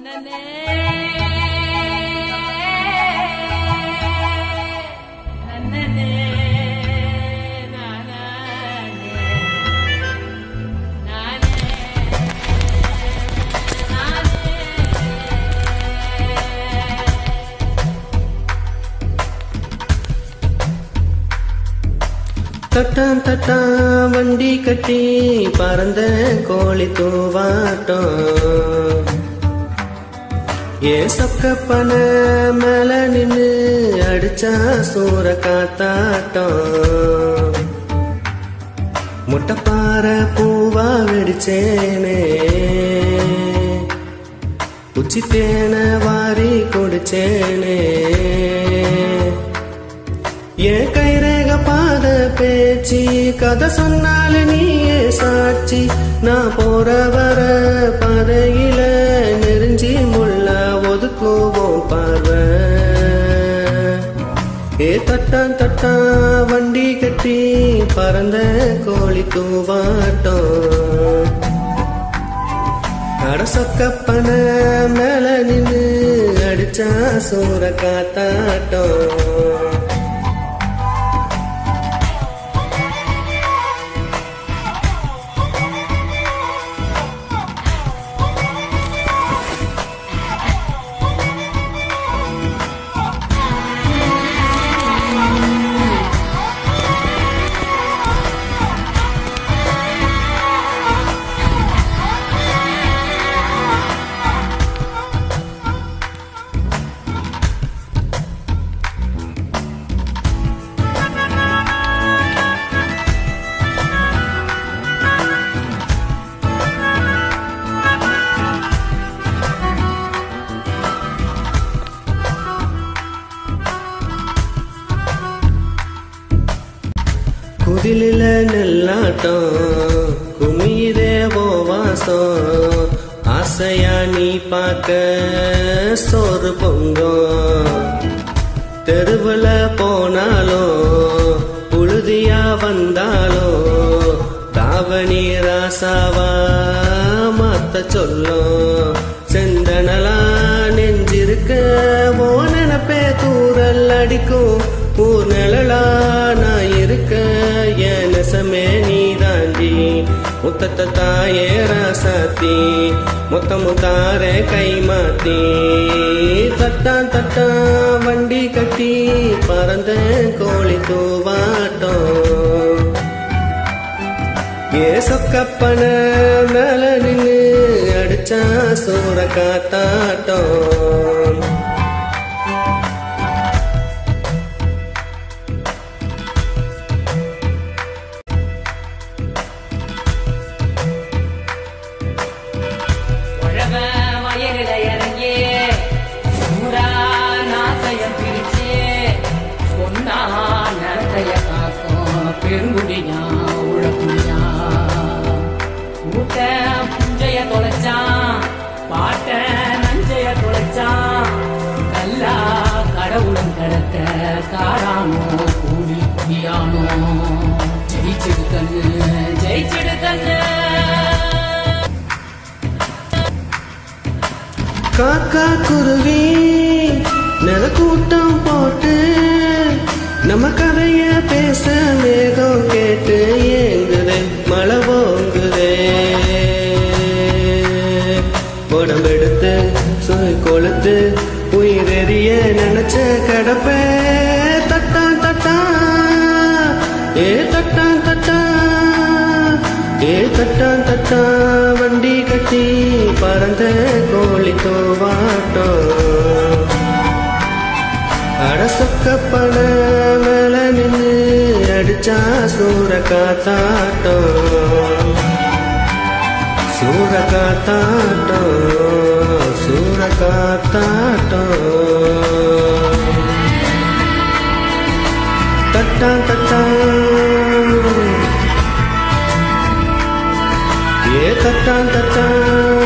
நன்னே நன்னே நானே நானே நானே தட்டான் தட்டான் வண்டி கட்டி பறந்த கோழி தூவாட்டம் ஏ சொக்கப்பன மேல நின்னு அடிச்சா சூற காத்தாட்டம் முட்டைப்பாறை பூவா வெடிச்சேனே உச்சி தேனை வாரி குடிச்சேனே என் கைரேக பாத பேச்சு கதை சொன்னால நீயே சாட்சி நான் போற வர பாதையில நெருஞ்சி முள்ள ஒதுக்குவோம் பார்வை ஏ தட்டான் தட்டான் வண்டி கட்டி பறந்த கோழி தூவாட்டம் அடசக்கப்பன மேல நின்னு அடிச்சா சூற காத்தாட்டம் குதிலில நெல்லாட்டம் குமிதே வாசம் ஆசையா நீ பார்க்க சோறு பொங்கும் தெருவுல போனாலும் புழுதியா வந்தாலும் தாவணி ராசாவா மாத்த சொல்லும் செந்தனலா நெஞ்சிருக்க ஓ நினப்பே தூரல் அடிக்கும் ஊர் நிழலா நான் இருக்க என் நெசமே நீ தாண்டி முத்தத்த தாயே ராசாத்தி மொத்த முத்தாரே கை மாத்தி தட்டான் தட்டான் வண்டி கட்டி பறந்த கோழி தூவாட்டம் ஏ சொக்கப்பன மேல நின்னு அடிச்சா சூற காத்தாட்டம் உழவ வயலில இறங்கி சூரா நாத்தையம் பிரிச்சு பொன்னா நடத்தைய காக்கும் பெருங்குடியா உழக்குடியா ஊட்ட புஞ்சைய தொலைச்சான் பாட்ட நஞ்சைய தொலைச்சான் கல்லா கடவுளும் கடத்த காரானோ கூலி குடியானோ ஜெயிச்சிடு கண்ணு ஜெயிச்சிடு கண்ணு காக்கா குருவி நிலக்கூட்டம் போட்டு நம்ம கதைய பேச மேகம் கேட்டு ஏங்குதே மழை போங்குதே உடம்பெடுத்து சுய் கொளுத்து உயிரெறிய நினைச்ச கடப்பே தட்டான் தட்டா ஏ தட்டான் தட்டா ஏ தட்டான் தட்டா வண்டி கட்டி பறந்த கோழி தோவாட்டம் அடசொக்கப்பன மேல நின்னு அடிச்சா சூற காத்தாட்டம் சூற காத்தாட்டம் சூற காத்தாட்டம் தட்டான் தட்டான் ஏ தட்டான் தட்டான்